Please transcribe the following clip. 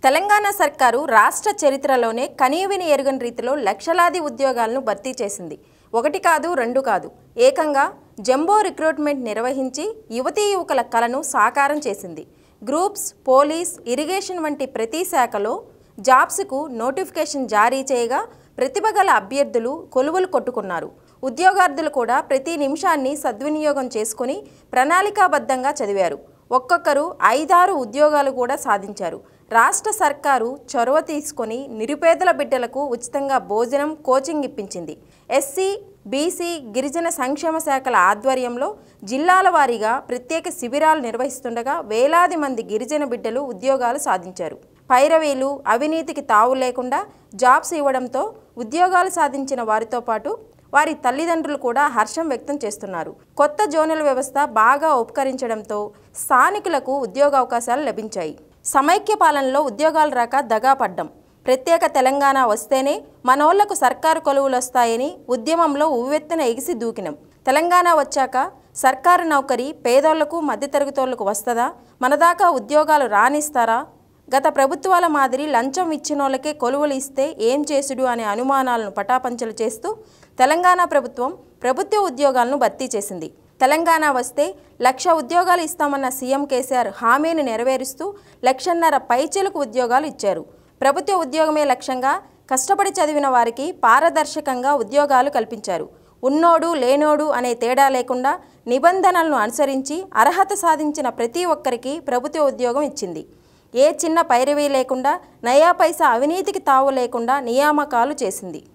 తెలంగాణ సర్కారు రాష్ట్ర చరిత్రలోనే కనీవిని ఎరుగని రీతిలో లక్షలాది ఉద్యోగాలను భర్తీ చేసింది ఒకటి కాదు రెండు కాదు ఏకంగా జంబో రిక్రూట్మెంట్ నిర్వహించి యువతీ యువకుల కలను సాకారం చేసింది గ్రూప్స్ పోలీస్ ఇరిగేషన్ వంటి ప్రతి శాఖలో జాబ్స్కు నోటిఫికేషన్ జారీ చేయగా ప్రతిభ గల అభ్యర్థులు కొలువులు కొట్టుకున్నారు ఉద్యోగార్థులు కూడా ప్రతి నిమిషాన్ని సద్వినియోగం చేసుకుని ప్రణాళికాబద్ధంగా చదివారు ఒక్కొక్కరు ఐదారు ఉద్యోగాలు కూడా సాధించారు రాష్ట్ర సర్కారు చొరవ తీసుకొని నిరుపేదల బిడ్డలకు ఉచితంగా భోజనం కోచింగ్ ఇప్పించింది ఎస్సీ బీసీ గిరిజన సంక్షేమ శాఖల ఆధ్వర్యంలో జిల్లాల వారీగా ప్రత్యేక శిబిరాలు నిర్వహిస్తుండగా వేలాది మంది గిరిజన బిడ్డలు ఉద్యోగాలు సాధించారు పైరవీలు అవినీతికి తావు లేకుండా జాబ్స్ ఇవ్వడంతో ఉద్యోగాలు సాధించిన వారితో పాటు వారి తల్లిదండ్రులు కూడా హర్షం వ్యక్తం చేస్తున్నారు కొత్త జోనల్ వ్యవస్థ బాగా ఉపకరించడంతో స్థానికులకు ఉద్యోగ అవకాశాలు లభించాయి సమైక్య పాలనలో ఉద్యోగాలు రాక దగా పడ్డం ప్రత్యేక తెలంగాణ వస్తేనే మనోళ్లకు సర్కారు కొలువులు వస్తాయని ఉద్యమంలో ఉవ్వెత్తున ఎగిసి దూకినం తెలంగాణ వచ్చాక సర్కారు నౌకరీ పేదోళ్లకు మధ్యతరగతోళ్లకు వస్తుందా మనదాకా ఉద్యోగాలు రానిస్తారా గత ప్రభుత్వాల మాదిరి లంచం ఇచ్చినోళ్ళకే కొలువులు ఇస్తే ఏం చేసుడు అనే అనుమానాలను పటాపంచలు చేస్తూ తెలంగాణ ప్రభుత్వం ప్రభుత్వ ఉద్యోగాలను భర్తీ చేసింది తెలంగాణ వస్తే లక్ష ఉద్యోగాలు ఇస్తామన్న సీఎం కేసీఆర్ హామీని నెరవేరుస్తూ లక్షన్నర పైచెలకు ఉద్యోగాలు ఇచ్చారు ప్రభుత్వ ఉద్యోగమే లక్ష్యంగా కష్టపడి చదివిన వారికి పారదర్శకంగా ఉద్యోగాలు కల్పించారు ఉన్నోడు లేనోడు అనే తేడా లేకుండా నిబంధనలను అనుసరించి అర్హత సాధించిన ప్రతి ఒక్కరికి ప్రభుత్వ ఉద్యోగం ఇచ్చింది ఏ చిన్న పైరవీ లేకుండా నయా పైసా అవినీతికి తావు లేకుండా నియామకాలు చేసింది